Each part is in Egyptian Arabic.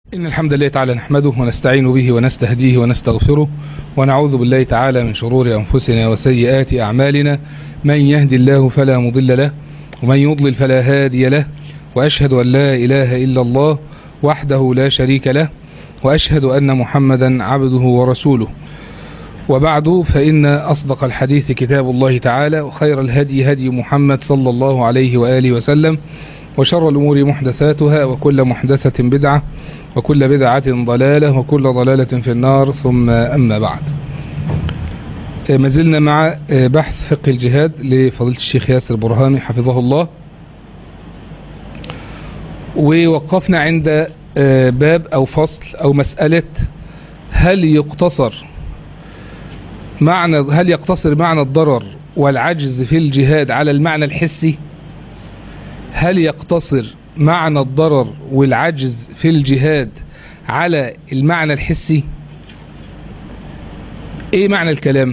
إن الحمد لله تعالى نحمده ونستعين به ونستهديه ونستغفره ونعوذ بالله تعالى من شرور أنفسنا وسيئات أعمالنا من يهدي الله فلا مضل له ومن يضلل فلا هادي له وأشهد أن لا إله إلا الله وحده لا شريك له وأشهد أن محمدا عبده ورسوله وبعد فإن أصدق الحديث كتاب الله تعالى وخير الهدي هدي محمد صلى الله عليه وآله وسلم وشر الأمور محدثاتها وكل محدثة بدعة وكل بدعة ضلالة وكل ضلالة في النار ثم أما بعد ما زلنا مع بحث فقه الجهاد لفضيلة الشيخ ياسر برهامي حفظه الله ووقفنا عند باب أو فصل أو مسألة هل يقتصر معنى هل يقتصر معنى الضرر والعجز في الجهاد على المعنى الحسي هل يقتصر معنى الضرر والعجز في الجهاد على المعنى الحسي ايه معنى الكلام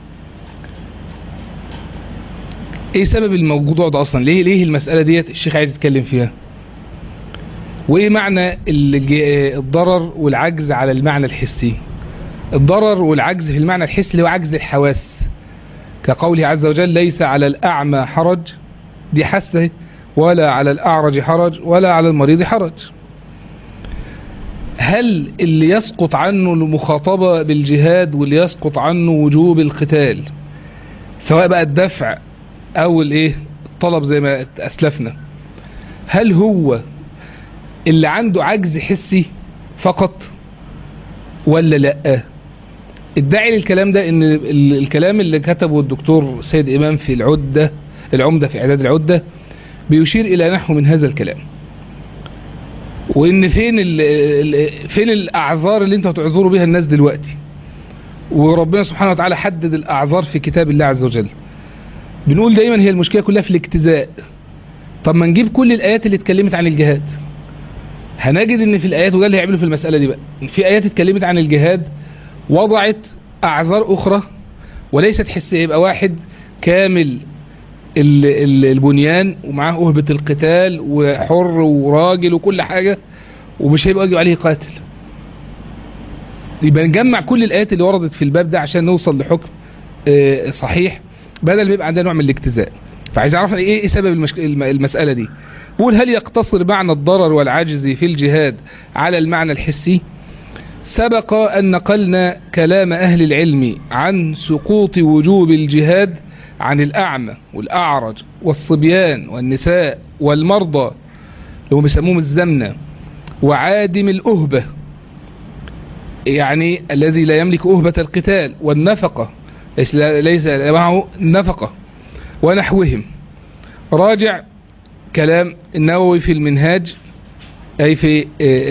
ايه سبب الموضوع ده اصلا ليه ليه المسألة ديت الشيخ عايز يتكلم فيها وايه معنى الضرر والعجز على المعنى الحسي الضرر والعجز في المعنى الحسي اللي هو عجز الحواس كقوله عز وجل ليس على الأعمى حرج دي حسه ولا على الأعرج حرج ولا على المريض حرج هل اللي يسقط عنه المخاطبة بالجهاد واللي يسقط عنه وجوب القتال سواء بقى الدفع او الايه الطلب زي ما اسلفنا هل هو اللي عنده عجز حسي فقط ولا لا الداعي للكلام ده ان الكلام اللي كتبه الدكتور سيد امام في العدة العمدة في اعداد العدة بيشير الى نحو من هذا الكلام وان فين ال فين الاعذار اللي انتوا هتعذروا بيها الناس دلوقتي وربنا سبحانه وتعالى حدد الاعذار في كتاب الله عز وجل بنقول دايما هي المشكلة كلها في الاجتزاء طب ما نجيب كل الايات اللي اتكلمت عن الجهاد هنجد ان في الايات وده اللي هيعملوا في المسألة دي بقى في ايات اتكلمت عن الجهاد وضعت اعذار اخرى وليست حسية يبقى واحد كامل البنيان ومعاه أهبة القتال وحر وراجل وكل حاجة ومش هيبقى يجب عليه قاتل يبقى نجمع كل الآيات اللي وردت في الباب ده عشان نوصل لحكم صحيح بدل ما يبقى عندنا نوع من الاجتزاء فعايز اعرف ايه ايه سبب المشك... المسألة دي بقول هل يقتصر معنى الضرر والعجز في الجهاد على المعنى الحسي سبق أن نقلنا كلام أهل العلم عن سقوط وجوب الجهاد عن الأعمى والأعرج والصبيان والنساء والمرضى اللي هم بيسموهم الزمنة وعادم الأهبة يعني الذي لا يملك أهبة القتال والنفقة ليس معه نفقة ونحوهم راجع كلام النووي في المنهاج أي في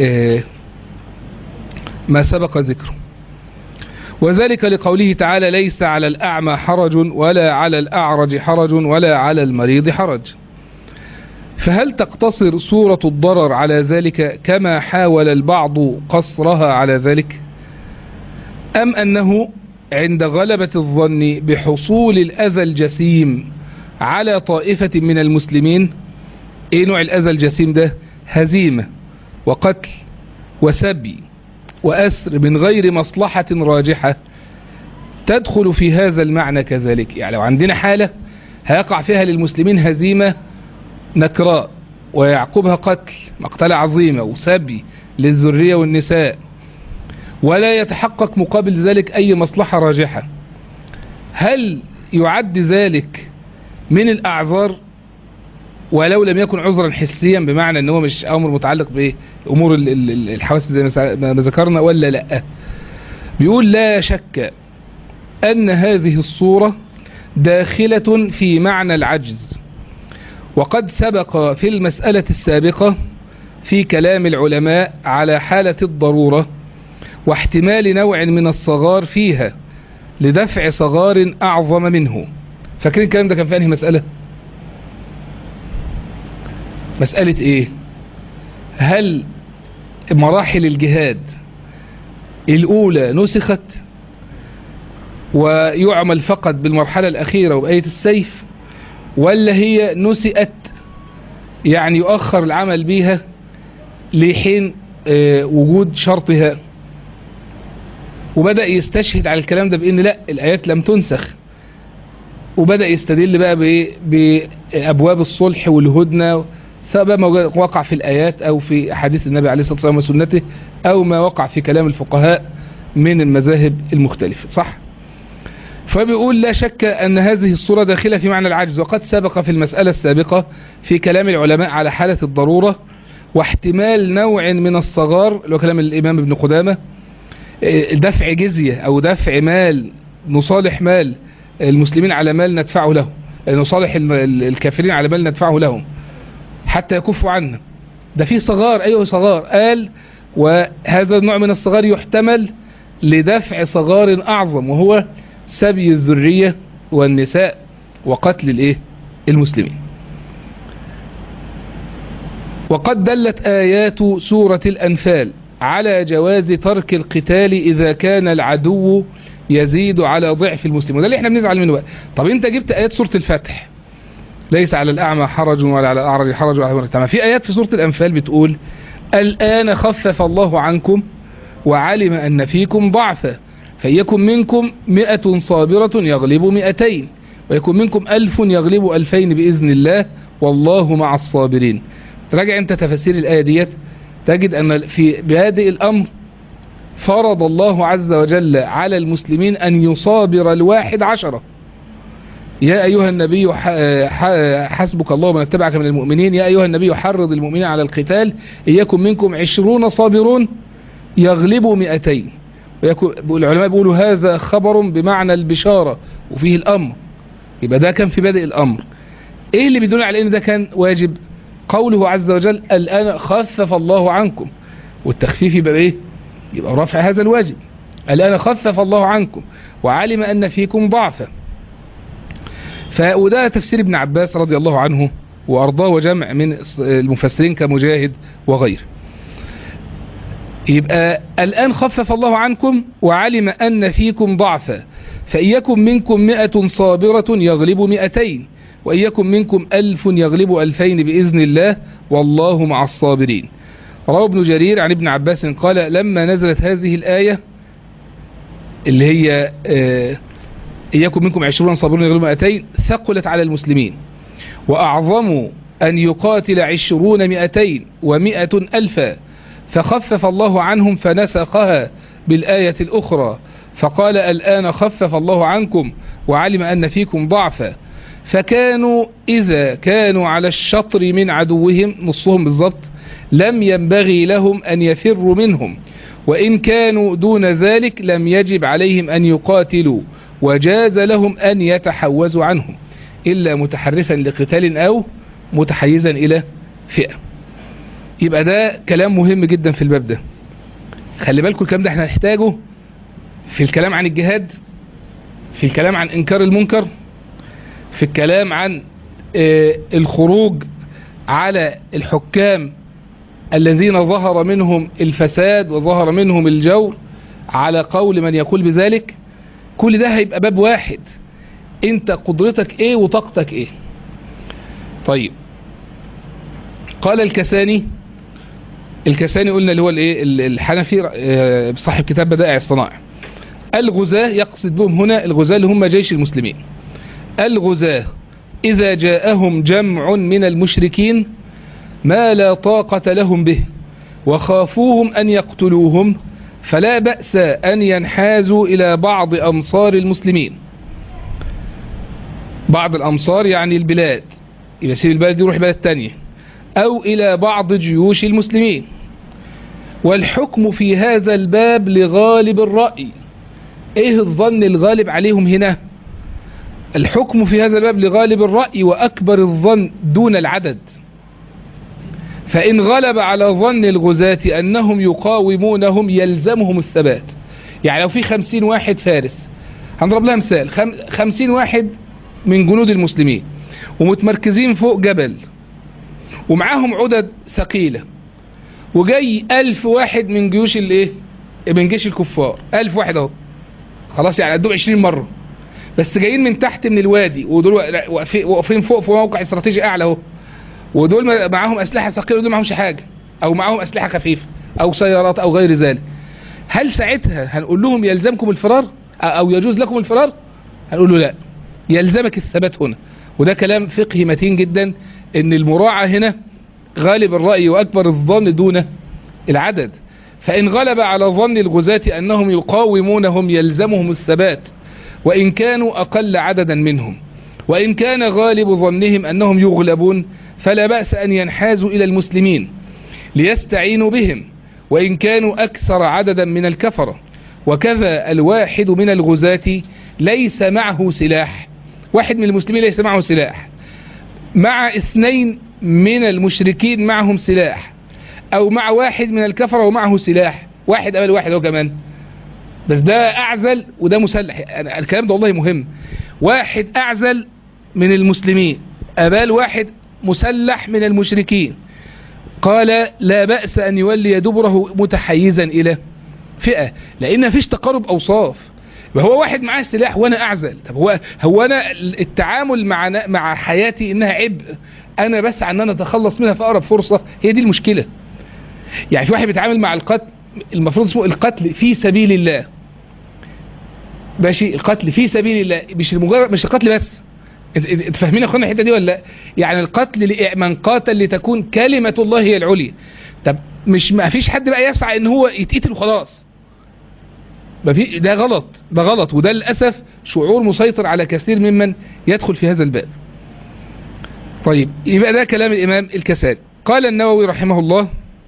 ما سبق ذكره وذلك لقوله تعالى ليس على الأعمى حرج ولا على الأعرج حرج ولا على المريض حرج فهل تقتصر صورة الضرر على ذلك كما حاول البعض قصرها على ذلك أم أنه عند غلبة الظن بحصول الأذى الجسيم على طائفة من المسلمين ايه نوع الأذى الجسيم ده هزيمة وقتل وسبي وأسر من غير مصلحة راجحة تدخل في هذا المعنى كذلك يعني لو عندنا حالة هيقع فيها للمسلمين هزيمة نكراء ويعقبها قتل مقتلة عظيمة وسبي للذرية والنساء ولا يتحقق مقابل ذلك أي مصلحة راجحة هل يعد ذلك من الأعذار ولو لم يكن عذرا حسيا بمعنى ان هو مش امر متعلق بامور الحواس زي ما ذكرنا ولا لا بيقول لا شك ان هذه الصورة داخلة في معنى العجز وقد سبق في المسألة السابقة في كلام العلماء على حالة الضرورة واحتمال نوع من الصغار فيها لدفع صغار اعظم منه فاكرين الكلام ده كان في انهي مسألة مسألة ايه هل مراحل الجهاد الاولى نسخت ويعمل فقط بالمرحلة الاخيرة وبآية السيف ولا هي نسئت يعني يؤخر العمل بيها لحين آه، وجود شرطها وبدأ يستشهد على الكلام ده بأن لا الآيات لم تنسخ وبدأ يستدل بقى بإيه بأبواب الصلح والهدنة سواء بقى ما وقع في الآيات أو في أحاديث النبي عليه الصلاة والسلام وسنته أو ما وقع في كلام الفقهاء من المذاهب المختلفة صح؟ فبيقول لا شك أن هذه الصورة داخلة في معنى العجز وقد سبق في المسألة السابقة في كلام العلماء على حالة الضرورة واحتمال نوع من الصغار اللي هو كلام الإمام ابن قدامة إيه، دفع جزية أو دفع مال نصالح مال المسلمين على مال ندفعه له نصالح الم- ال- الكافرين على مال ندفعه لهم حتى يكفوا عنا ده فيه صغار أيوه صغار قال وهذا النوع من الصغار يحتمل لدفع صغار أعظم وهو سبي الذرية والنساء وقتل الايه المسلمين وقد دلت آيات سورة الأنفال على جواز ترك القتال إذا كان العدو يزيد على ضعف المسلم وده اللي احنا بنزعل منه بقى طب انت جبت آيات سورة الفتح ليس على الأعمى حرج ولا على الأعرج حرج ولا على المرتمى في آيات في سورة الأنفال بتقول الآن خفف الله عنكم وعلم أن فيكم ضعفا فيكن منكم مئة صابرة يغلب مئتين ويكن منكم ألف يغلب ألفين بإذن الله والله مع الصابرين راجع انت تفسير الآية ديت تجد أن في بهذه الأمر فرض الله عز وجل على المسلمين أن يصابر الواحد عشرة يا أيها النبي ح- ح- حسبك الله ومن اتبعك من المؤمنين يا أيها النبي حرض المؤمنين على القتال إن يكن منكم عشرون صابرون يغلبوا مئتين ويكون العلماء بيقولوا هذا خبر بمعنى البشارة وفيه الأمر يبقى ده كان في بدء الأمر إيه اللي بيدل على إن ده كان واجب قوله عز وجل الآن خفف الله عنكم والتخفيف يبقى إيه يبقى رفع هذا الواجب الآن خفف الله عنكم وعلم أن فيكم ضعفا ف- وده تفسير ابن عباس رضي الله عنه وأرضاه وجمع من المفسرين كمجاهد وغيره يبقى الآن خفف الله عنكم وعلم أن فيكم ضعفا فإن يكن منكم مئة صابرة يغلب مئتين وإن يكن منكم ألف يغلب ألفين بإذن الله والله مع الصابرين روى ابن جرير عن ابن عباس قال لما نزلت هذه الآية اللي هي آه، إن يكن منكم عشرون صابرون يغلبوا مئتين ثقلت على المسلمين وأعظموا أن يقاتل عشرون مئتين ومئة ألفا فخفف الله عنهم فنسخها بالآية الأخرى فقال الآن خفف الله عنكم وعلم أن فيكم ضعفا فكانوا إذا كانوا على الشطر من عدوهم نصهم بالضبط لم ينبغي لهم أن يفروا منهم وإن كانوا دون ذلك لم يجب عليهم أن يقاتلوا وجاز لهم أن يتحوزوا عنهم إلا متحرفا لقتال أو متحيزا إلى فئة يبقى ده كلام مهم جدا في الباب ده خلي بالكم الكلام ده احنا هنحتاجه في الكلام عن الجهاد في الكلام عن انكار المنكر في الكلام عن آه، الخروج على الحكام الذين ظهر منهم الفساد وظهر منهم الجور على قول من يقول بذلك كل ده هيبقى باب واحد انت قدرتك ايه وطاقتك ايه طيب قال الكساني الكساني قلنا اللي هو الايه ال- الحنفي آه، صاحب كتاب بدائع الصنائع الغزاة يقصد بهم هنا الغزاة اللي هم جيش المسلمين الغزاة إذا جاءهم جمع من المشركين ما لا طاقة لهم به وخافوهم أن يقتلوهم فلا بأس أن ينحازوا إلى بعض أمصار المسلمين بعض الأمصار يعني البلاد يبقى يسيب البلد دي يروح بلد تانية أو إلى بعض جيوش المسلمين والحكم في هذا الباب لغالب الرأي إيه الظن الغالب عليهم هنا الحكم في هذا الباب لغالب الرأي وأكبر الظن دون العدد فإن غلب على ظن الغزاة أنهم يقاومونهم يلزمهم الثبات يعني لو في خمسين واحد فارس هنضرب لها مثال خم خمسين واحد من جنود المسلمين ومتمركزين فوق جبل ومعاهم عدد ثقيلة وجاي ألف واحد من جيوش الايه من جيش الكفار ألف واحد اهو خلاص يعني قدهم عشرين مرة بس جايين من تحت من الوادي ودول واقفين- واقفين فوق في موقع استراتيجي اعلى اهو ودول معاهم اسلحه ثقيله ودول معاهمش حاجه او معاهم اسلحه خفيفه او سيارات او غير ذلك هل ساعتها هنقول لهم يلزمكم الفرار او يجوز لكم الفرار هنقول له لا يلزمك الثبات هنا وده كلام فقهي متين جدا ان المراعاة هنا غالب الرأي واكبر الظن دون العدد فان غلب على ظن الغزاة انهم يقاومونهم يلزمهم الثبات وان كانوا اقل عددا منهم وان كان غالب ظنهم انهم يغلبون فلا بأس ان ينحازوا الى المسلمين ليستعينوا بهم وإن كانوا أكثر عددا من الكفرة وكذا الواحد من الغزاة ليس معه سلاح واحد من المسلمين ليس معه سلاح مع اثنين من المشركين معهم سلاح أو مع واحد من الكفرة ومعه سلاح واحد أول واحد هو كمان بس ده أعزل وده مسلح الكلام ده والله مهم واحد أعزل من المسلمين أبال واحد مسلح من المشركين قال لا بأس أن يولي دبره متحيزا إلى فئة لأن مفيش تقارب أوصاف وهو واحد معاه سلاح وأنا أعزل طب هو هو أنا التعامل مع مع حياتي إنها عبء أنا بسعى أن أنا أتخلص منها في أقرب فرصة هي دي المشكلة يعني في واحد بيتعامل مع القتل المفروض اسمه القتل في سبيل الله ماشي القتل في سبيل الله مش المجرد مش القتل بس فاهمين يا اخوانا الحته دي ولا لا يعني القتل من قاتل لتكون كلمه الله هي العليا طب مش ما فيش حد بقى يسعى ان هو يتقتل وخلاص ما في ده غلط ده غلط وده للاسف شعور مسيطر على كثير ممن يدخل في هذا الباب طيب يبقى ده كلام الامام الكسالي قال النووي رحمه الله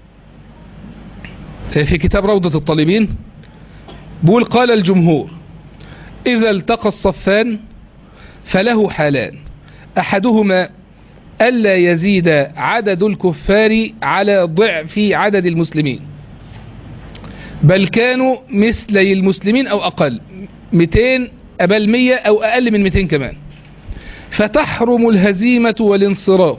في كتاب روضة الطالبين بيقول قال الجمهور إذا التقى الصفان فله حالان أحدهما ألا يزيد عدد الكفار على ضعف عدد المسلمين بل كانوا مثلي المسلمين أو أقل 200 أبل 100 أو أقل من 200 كمان فتحرم الهزيمة والانصراف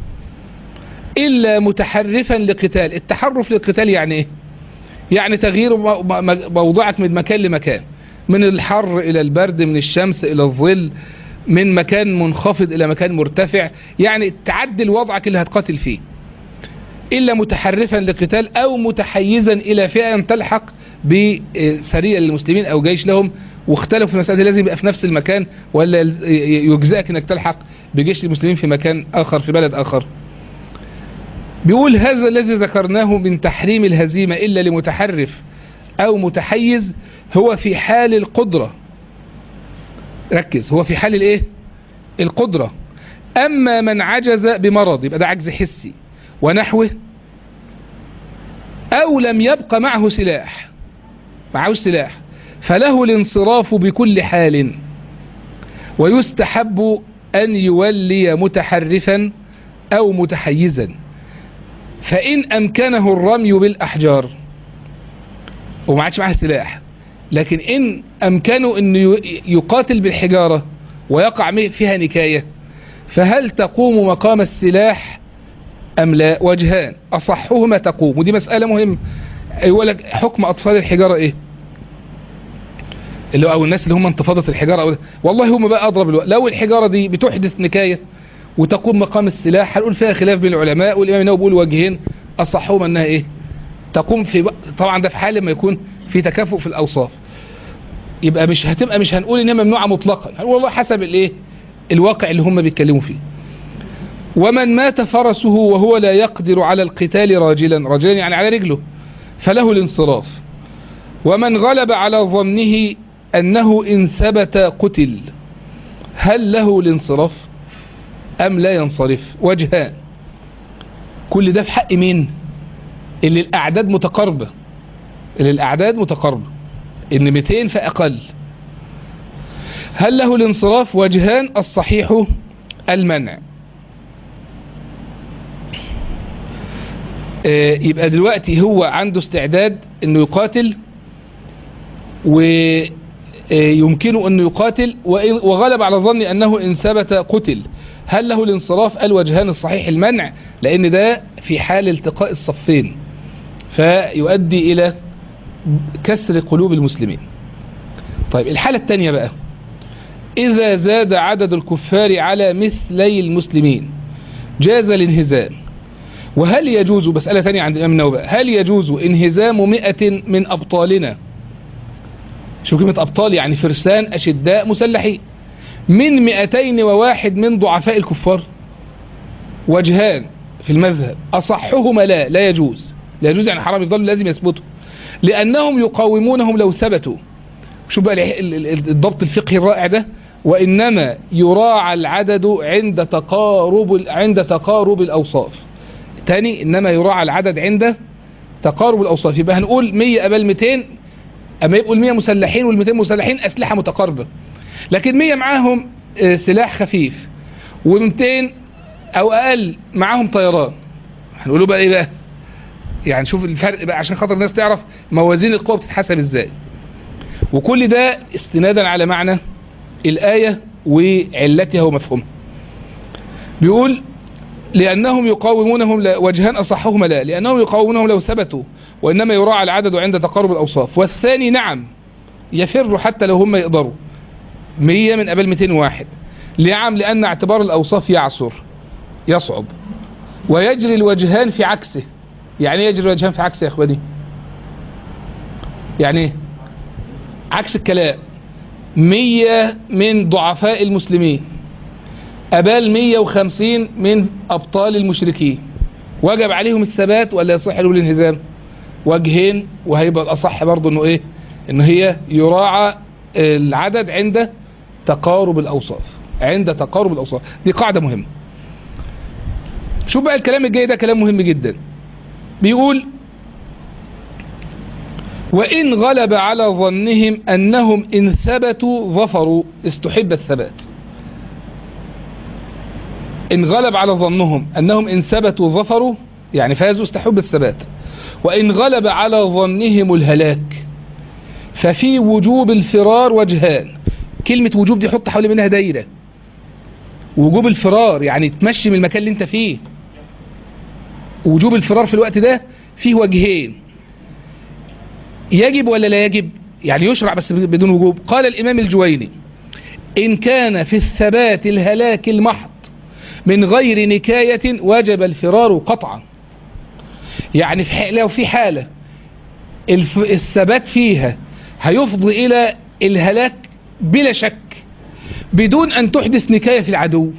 إلا متحرفا لقتال التحرف للقتال يعني إيه يعني تغيير موضوعك من مكان لمكان من الحر إلى البرد من الشمس إلى الظل من مكان منخفض إلى مكان مرتفع يعني تعدل وضعك اللي هتقاتل فيه إلا متحرفا لقتال أو متحيزا إلى فئة تلحق بسرية للمسلمين أو جيش لهم واختلفوا في المسألة لازم يبقى في نفس المكان ولا يجزئك أنك تلحق بجيش المسلمين في مكان آخر في بلد آخر بيقول هذا الذي ذكرناه من تحريم الهزيمة إلا لمتحرف أو متحيز هو في حال القدرة ركز هو في حال الايه القدرة اما من عجز بمرض يبقى ده عجز حسي ونحوه او لم يبقى معه سلاح معه سلاح فله الانصراف بكل حال ويستحب ان يولي متحرفا او متحيزا فان امكنه الرمي بالاحجار وما عادش معه سلاح لكن إن أمكنه أن يقاتل بالحجارة ويقع فيها نكاية فهل تقوم مقام السلاح أم لا وجهان أصحهما تقوم ودي مسألة مهمة يقول لك حكم أطفال الحجارة إيه اللي أو الناس اللي هم انتفاضة الحجارة أو والله هم بقى أضرب الوقت لو الحجارة دي بتحدث نكاية وتقوم مقام السلاح هنقول فيها خلاف بين العلماء والإمام النووي بيقول وجهين أصحهما أنها إيه تقوم في طبعا ده في حال لما يكون في تكافؤ في الأوصاف يبقى مش هتبقى مش هنقول انها ممنوعة مطلقا هنقول والله حسب الايه الواقع اللي هم بيتكلموا فيه ومن مات فرسه وهو لا يقدر على القتال راجلا راجلا يعني على رجله فله الانصراف ومن غلب على ظنه أنه إن ثبت قتل هل له الانصراف أم لا ينصرف وجهان كل ده في حق مين اللي الأعداد متقاربة اللي الأعداد متقاربة إن 200 فأقل هل له الانصراف وجهان الصحيح المنع يبقى دلوقتي هو عنده استعداد انه يقاتل ويمكنه انه يقاتل وغلب على ظن انه ان ثبت قتل هل له الانصراف الوجهان الصحيح المنع لان ده في حال التقاء الصفين فيؤدي الى كسر قلوب المسلمين طيب الحالة الثانية بقى إذا زاد عدد الكفار على مثلي المسلمين جاز الانهزام وهل يجوز مسألة ثانية عند الإمام النووي هل يجوز انهزام مئة من أبطالنا شو كلمة أبطال يعني فرسان أشداء مسلحين من مئتين وواحد من ضعفاء الكفار وجهان في المذهب أصحهما لا لا يجوز لا يجوز يعني حرام يفضلوا لازم يثبتوا لأنهم يقاومونهم لو ثبتوا شو بقى الضبط الفقهي الرائع ده وإنما يراعى العدد عند تقارب عند تقارب الأوصاف تاني إنما يراعى العدد عند تقارب الأوصاف يبقى هنقول 100 قبل 200 أما يبقوا ال 100 مسلحين وال 200 مسلحين أسلحة متقاربة لكن 100 معاهم سلاح خفيف و200 أو أقل معاهم طيران هنقوله بقى إيه بقى يعني شوف الفرق بقى عشان خاطر الناس تعرف موازين القوة بتتحسب إزاي وكل ده استنادا على معنى الآية وعلتها ومفهومها بيقول لأنهم يقاومونهم لا وجهان أصحهما لا لأنهم يقاومونهم لو ثبتوا وإنما يراعى العدد عند تقارب الأوصاف والثاني نعم يفر حتى لو هم يقدروا 100 من قبل 201 لعم لأن اعتبار الأوصاف يعصر يصعب ويجري الوجهان في عكسه يعني يجري الوجهان في عكسه يا اخواني يعني ايه عكس الكلام مية من ضعفاء المسلمين أبال مية وخمسين من أبطال المشركين وجب عليهم الثبات ولا يصح له الانهزام وجهين وهيبقى الأصح برضه انه ايه ان هي يراعى العدد عند تقارب الأوصاف عند تقارب الأوصاف دي قاعدة مهمة شوف بقى الكلام الجاي ده كلام مهم جدا بيقول وإن غلب على ظنهم أنهم إن ثبتوا ظفروا استحب الثبات إن غلب على ظنهم أنهم إن ثبتوا ظفروا يعني فازوا استحب الثبات وإن غلب على ظنهم الهلاك ففي وجوب الفرار وجهان كلمة وجوب دي حط حوالي منها دايرة وجوب الفرار يعني تمشي من المكان اللي انت فيه وجوب الفرار في الوقت ده فيه وجهين يجب ولا لا يجب يعني يشرع بس بدون وجوب قال الإمام الجويني إن كان في الثبات الهلاك المحض من غير نكاية وجب الفرار قطعا يعني في لو في حالة الثبات فيها هيفضي إلى الهلاك بلا شك بدون أن تحدث نكاية في العدو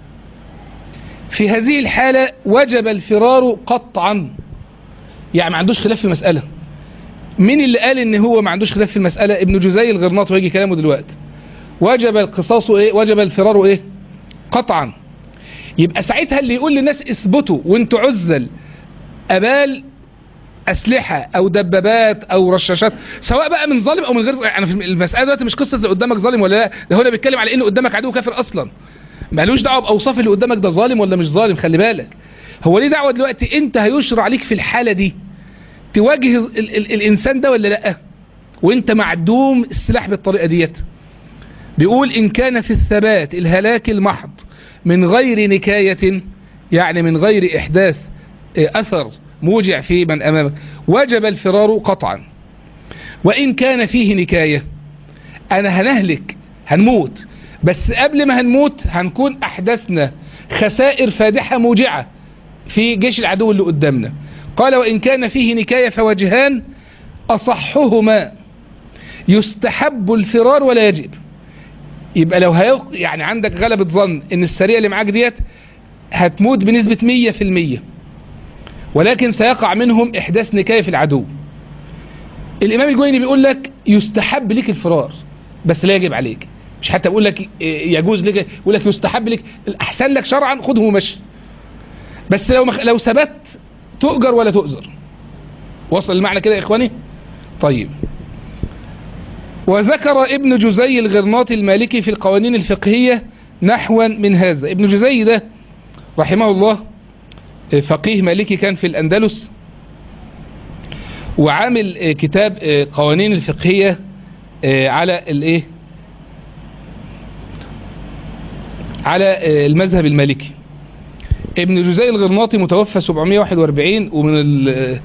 في هذه الحالة وجب الفرار قطعا يعني ما عندوش خلاف في المسألة مين اللي قال ان هو ما عندوش خلاف في المسألة ابن جزي الغرناط ويجي كلامه دلوقتي وجب القصاص ايه وجب الفرار ايه قطعا يبقى ساعتها اللي يقول للناس اثبتوا وانتوا عزل ابال اسلحة او دبابات او رشاشات سواء بقى من ظالم او من غير يعني في المسألة دلوقتي مش قصة اللي قدامك ظالم ولا لا ده هو بيتكلم على انه قدامك عدو كافر اصلا مالوش دعوه باوصاف اللي قدامك ده ظالم ولا مش ظالم خلي بالك هو ليه دعوه دلوقتي انت هيشرع عليك في الحاله دي تواجه ال ال الانسان ده ولا لا وانت معدوم السلاح بالطريقه ديت بيقول ان كان في الثبات الهلاك المحض من غير نكايه يعني من غير احداث اثر موجع في من امامك وجب الفرار قطعا وان كان فيه نكايه انا هنهلك هنموت بس قبل ما هنموت هنكون احدثنا خسائر فادحة موجعة في جيش العدو اللي قدامنا قال وإن كان فيه نكاية فوجهان أصحهما يستحب الفرار ولا يجب يبقى لو هيو يعني عندك غلبة ظن ان السرية اللي معاك ديت هتموت بنسبة مية في المية ولكن سيقع منهم احداث نكاية في العدو الامام الجويني بيقول لك يستحب لك الفرار بس لا يجب عليك مش حتى بقول لك يجوز لك يقول لك يستحب لك الاحسن لك شرعا خذه ومشي بس لو مخ... لو ثبت تؤجر ولا تؤذر وصل المعنى كده يا اخواني طيب وذكر ابن جزي الغرناطي المالكي في القوانين الفقهية نحوا من هذا ابن جزي ده رحمه الله فقيه مالكي كان في الأندلس وعامل كتاب قوانين الفقهية على الايه على المذهب المالكي ابن جزي الغرناطي متوفى 741 ومن ال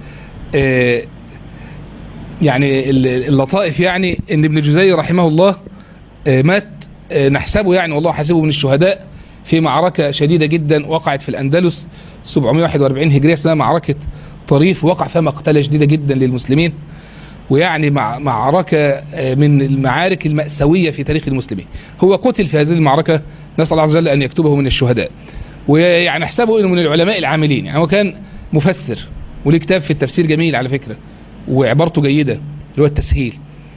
يعني اللطائف يعني ان ابن جزي رحمه الله مات نحسبه يعني والله حاسبه من الشهداء في معركة شديدة جدا وقعت في الأندلس 741 هجرية اسمها معركة طريف وقع فيها مقتلة شديدة جدا للمسلمين ويعني مع معركة من المعارك المأساوية في تاريخ المسلمين هو قتل في هذه المعركة نسأل الله عز وجل أن يكتبه من الشهداء ويعني احسبه انه من العلماء العاملين يعني هو كان مفسر وليه كتاب في التفسير جميل على فكرة وعبارته جيدة اللي هو التسهيل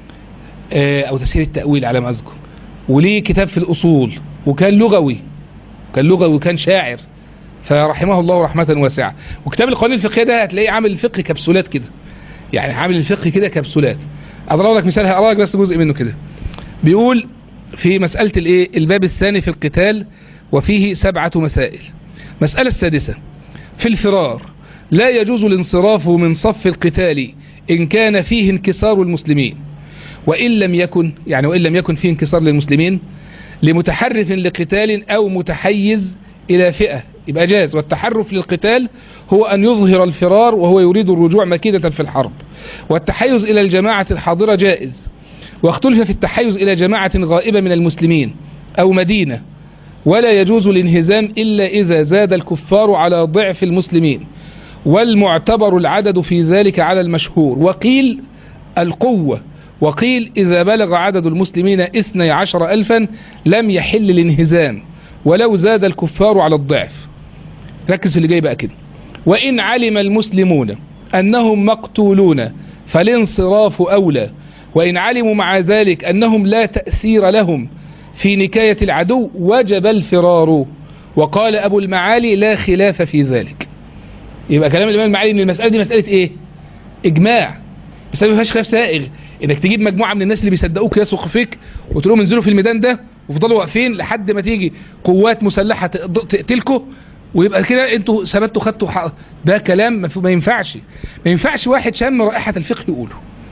او تسهيل التأويل على ما اذكر وليه كتاب في الاصول وكان لغوي كان لغوي وكان شاعر فرحمه الله رحمة واسعة وكتاب القوانين الفقهية ده هتلاقيه عامل الفقه كبسولات كده يعني عامل الفقه كده كبسولات اضرب لك مثال هقرا لك بس جزء منه كده بيقول في مسألة الايه الباب الثاني في القتال وفيه سبعة مسائل مسألة السادسة في الفرار لا يجوز الانصراف من صف القتال إن كان فيه انكسار المسلمين وإن لم يكن يعني وإن لم يكن فيه انكسار للمسلمين لمتحرف لقتال أو متحيز إلى فئة يبقى جاز والتحرف للقتال هو أن يظهر الفرار وهو يريد الرجوع مكيدة في الحرب والتحيز إلى الجماعة الحاضرة جائز واختلف في التحيز إلى جماعة غائبة من المسلمين أو مدينة ولا يجوز الانهزام إلا إذا زاد الكفار على ضعف المسلمين والمعتبر العدد في ذلك على المشهور وقيل القوة وقيل إذا بلغ عدد المسلمين اثني عشر ألفا لم يحل الانهزام ولو زاد الكفار على الضعف ركز في اللي جاي بقى كده وإن علم المسلمون أنهم مقتولون فالانصراف أولى وإن علموا مع ذلك أنهم لا تأثير لهم في نكاية العدو وجب الفرار وقال أبو المعالي لا خلاف في ذلك يبقى كلام الإمام المعالي إن المسألة دي مسألة إيه إجماع مسألة ما فيهاش خلاف سائغ إنك تجيب مجموعة من الناس اللي بيصدقوك يثقوا فيك وتقول لهم انزلوا في الميدان ده وفضلوا واقفين لحد ما تيجي قوات مسلحة تقتلكوا ويبقى كده انتوا ثبتوا خدتوا حق ده كلام ما ينفعش ما ينفعش واحد شم رائحة الفقه يقوله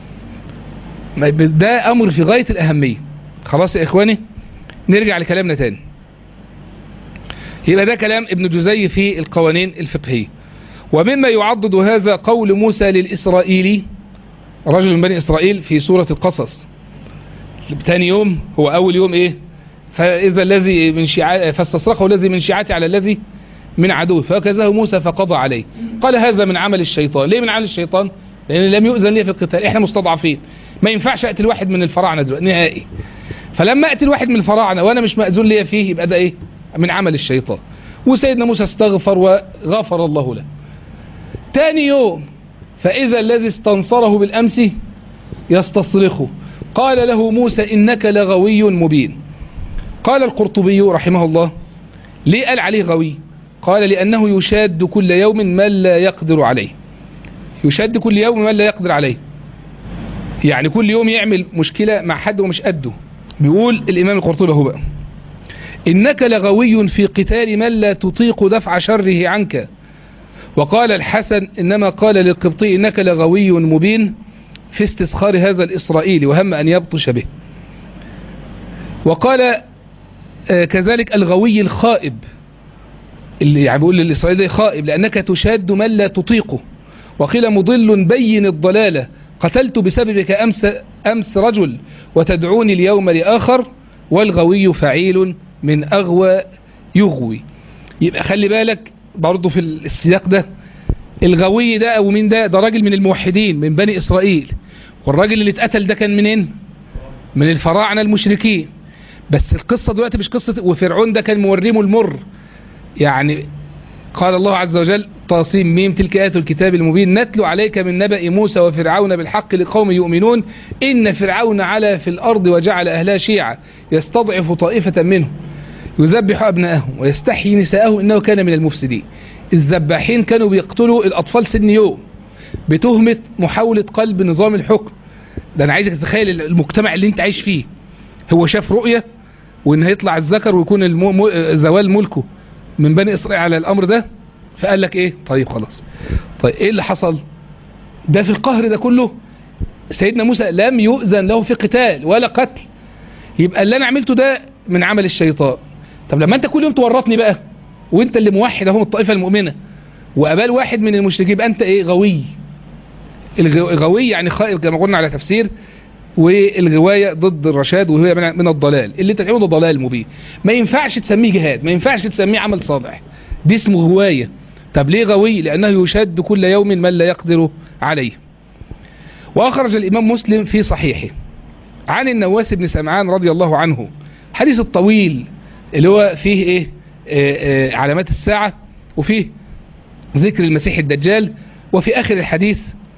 ده أمر في غاية الأهمية خلاص يا إخواني نرجع لكلامنا تاني يبقى ده كلام ابن جزي في القوانين الفقهية ومما يعضد هذا قول موسى للإسرائيلي رجل من بني إسرائيل في سورة القصص ثاني يوم هو أول يوم إيه فإذا الذي من شيعة فاستصرخه الذي من شيعتي على الذي من عدوه فكذا موسى فقضى عليه قال هذا من عمل الشيطان ليه من عمل الشيطان لأن لم يؤذن لي في القتال إحنا مستضعفين ما ينفعش أقتل واحد من الفراعنة دلوقتي نهائي فلما أقتل واحد من الفراعنة وأنا مش مأذون لي فيه يبقى ده إيه من عمل الشيطان وسيدنا موسى استغفر وغفر الله له تاني يوم فإذا الذي استنصره بالأمس يستصرخه قال له موسى إنك لغوي مبين قال القرطبي رحمه الله ليه قال عليه غوي قال لأنه يشاد كل يوم من لا يقدر عليه يشاد كل يوم من لا يقدر عليه يعني كل يوم يعمل مشكلة مع حد ومش قده بيقول الإمام القرطبي هو بقى إنك لغوي في قتال من لا تطيق دفع شره عنك وقال الحسن إنما قال للقبطي إنك لغوي مبين في استسخار هذا الإسرائيلي وهم أن يبطش به وقال آه كذلك الغوي الخائب اللي يعني بيقول للإسرائيلي خائب لأنك تشاد من لا تطيقه وقيل مضل بين الضلالة قتلت بسببك أمس, أمس رجل وتدعوني اليوم لآخر والغوي فعيل من أغوى يغوي يبقى خلي بالك برضه في السياق ده الغوي ده أو مين ده ده راجل من الموحدين من بني إسرائيل والراجل اللي اتقتل ده كان منين من الفراعنة المشركين بس القصة دلوقتي مش قصة وفرعون ده كان موريمه المر يعني قال الله عز وجل طاسيم ميم تلك آيات الكتاب المبين نتلو عليك من نبأ موسى وفرعون بالحق لقوم يؤمنون إن فرعون علا في الأرض وجعل أهلها شيعا يستضعف طائفة منهم يذبح أبنائهم ويستحيي نساءهم إنه كان من المفسدين الذباحين كانوا بيقتلوا الأطفال سن يوم بتهمة محاولة قلب نظام الحكم ده أنا عايزك تتخيل المجتمع اللي انت عايش فيه هو شاف رؤية وإن هيطلع الذكر ويكون المو... زوال ملكه من بني إسرائيل على الأمر ده فقال لك إيه طيب خلاص طيب إيه اللي حصل ده في القهر ده كله سيدنا موسى لم يؤذن له في قتال ولا قتل يبقى اللي أنا عملته ده من عمل الشيطان طب لما أنت كل يوم تورطني بقى وانت اللي موحد اهو الطائفة المؤمنة وقبال واحد من المشركين يبقى انت ايه غوي الغوي يعني خائر كما قلنا على تفسير والغواية ضد الرشاد وهي من الضلال اللي انت تعمله ضلال مبين ما ينفعش تسميه جهاد ما ينفعش تسميه عمل صالح دي اسمه غواية طب ليه غوي لأنه يشد كل يوم من لا يقدر عليه وأخرج الإمام مسلم في صحيحه عن النواس بن سمعان رضي الله عنه حديث الطويل اللي هو فيه إيه آه آه علامات الساعة وفيه ذكر المسيح الدجال وفي آخر الحديث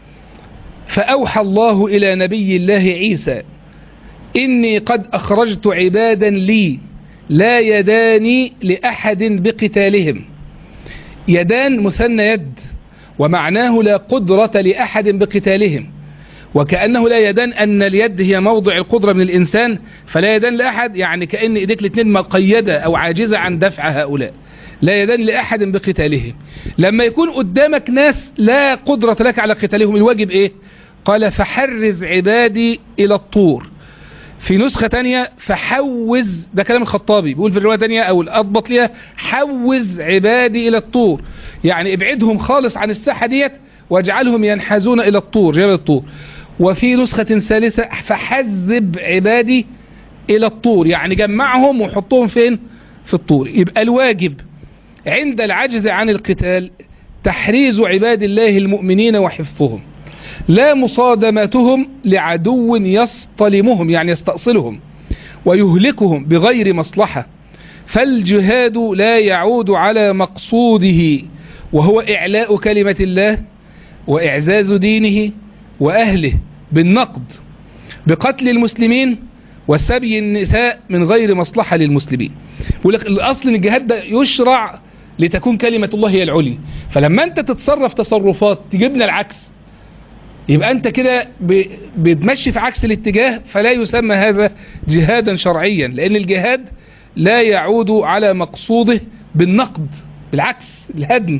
فأوحى الله إلى نبي الله عيسى إني قد أخرجت عبادا لي لا يدان لأحد بقتالهم يدان مثنى يد ومعناه لا قدرة لأحد بقتالهم وكأنه لا يدان أن اليد هي موضع القدرة من الإنسان فلا يدان لأحد يعني كأن إيديك الاثنين مقيدة أو عاجزة عن دفع هؤلاء لا يدان لأحد بقتالهم لما يكون قدامك ناس لا قدرة لك على قتالهم الواجب إيه قال فحرز عبادي إلى الطور في نسخة تانية فحوز ده كلام الخطابي بيقول في الرواية تانية او الاضبط ليها حوز عبادي الى الطور يعني ابعدهم خالص عن الساحة ديت واجعلهم ينحازون الى الطور جبل الطور وفي نسخة ثالثة فحذب عبادي الى الطور يعني جمعهم وحطهم فين في الطور يبقى الواجب عند العجز عن القتال تحريز عباد الله المؤمنين وحفظهم لا مصادمتهم لعدو يصطلمهم يعني يستأصلهم ويهلكهم بغير مصلحة فالجهاد لا يعود على مقصوده وهو إعلاء كلمة الله وإعزاز دينه وأهله بالنقد بقتل المسلمين وسبي النساء من غير مصلحة للمسلمين بيقول لك الأصل ان الجهاد ده يشرع لتكون كلمة الله هي العلي فلما انت تتصرف تصرفات تجيبنا العكس يبقى انت كده بتمشي في عكس الاتجاه فلا يسمى هذا جهادا شرعيا لان الجهاد لا يعود على مقصوده بالنقد بالعكس الهدم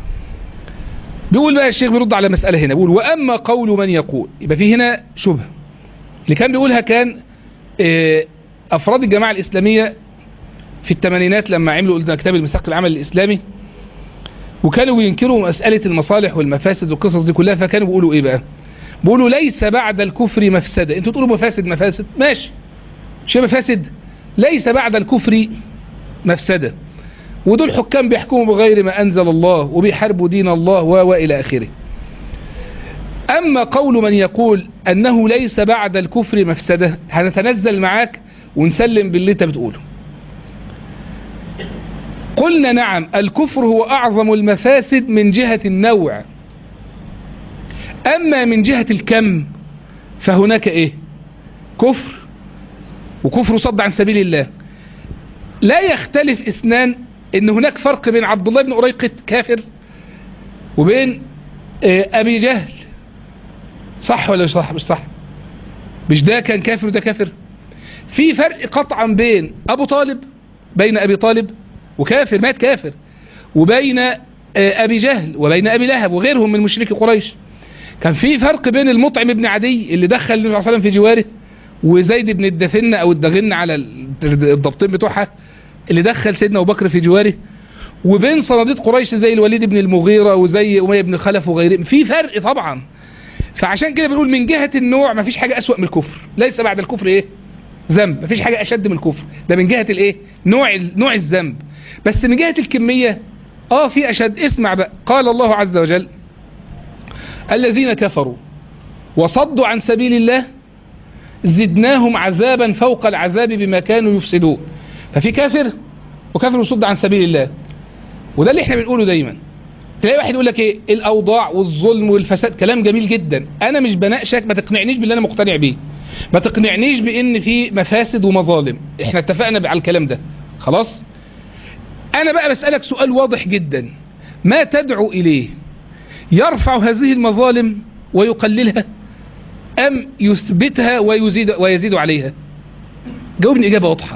بيقول بقى الشيخ بيرد على مسألة هنا بيقول وأما قول من يقول يبقى في هنا شبهة اللي كان بيقولها كان أفراد الجماعة الإسلامية في الثمانينات لما عملوا قلنا كتاب المساق العمل الإسلامي وكانوا بينكروا مسألة المصالح والمفاسد والقصص دي كلها فكانوا بيقولوا ايه بقى بيقولوا ليس بعد الكفر مفسدة انتوا تقولوا مفاسد مفاسد ماشي شيء مفاسد ليس بعد الكفر مفسدة ودول حكام بيحكموا بغير ما أنزل الله وبيحاربوا دين الله وإلى آخره أما قول من يقول أنه ليس بعد الكفر مفسدة هنتنزل معاك ونسلم باللي انت بتقوله قلنا نعم الكفر هو أعظم المفاسد من جهة النوع أما من جهة الكم فهناك إيه كفر وكفر صد عن سبيل الله لا يختلف اثنان ان هناك فرق بين عبد الله بن أريقة كافر وبين أبي جهل صح ولا مش صح مش صح مش ده كان كافر وده كافر في فرق قطعا بين أبو طالب بين أبي طالب وكافر مات كافر وبين أبي جهل وبين أبي لهب وغيرهم من مشركي قريش كان في فرق بين المطعم ابن عدي اللي دخل النبي صلى الله عليه وسلم في جواره وزيد بن الدفن او الدغن على الضبطين بتوعها اللي دخل سيدنا ابو بكر في جواره وبين صناديد قريش زي الوليد بن المغيرة وزي أمية بن خلف وغيرهم في فرق طبعا فعشان كده بنقول من جهة النوع مفيش حاجة أسوأ من الكفر ليس بعد الكفر ايه ذنب مفيش حاجة أشد من الكفر ده من جهة الايه نوع نوع الذنب بس من جهة الكمية اه في أشد اسمع بقى قال الله عز وجل الذين كفروا وصدوا عن سبيل الله زدناهم عذابا فوق العذاب بما كانوا يفسدون ففي كافر وكافر يصد عن سبيل الله وده اللي احنا بنقوله دايما تلاقي واحد يقول لك ايه الاوضاع والظلم والفساد كلام جميل جدا انا مش بناقشك ما تقنعنيش باللي انا مقتنع بيه ما تقنعنيش بان في مفاسد ومظالم احنا اتفقنا على الكلام ده خلاص انا بقى بسألك سؤال واضح جدا ما تدعو اليه يرفع هذه المظالم ويقللها ام يثبتها ويزيد, ويزيد عليها جاوبني اجابة واضحة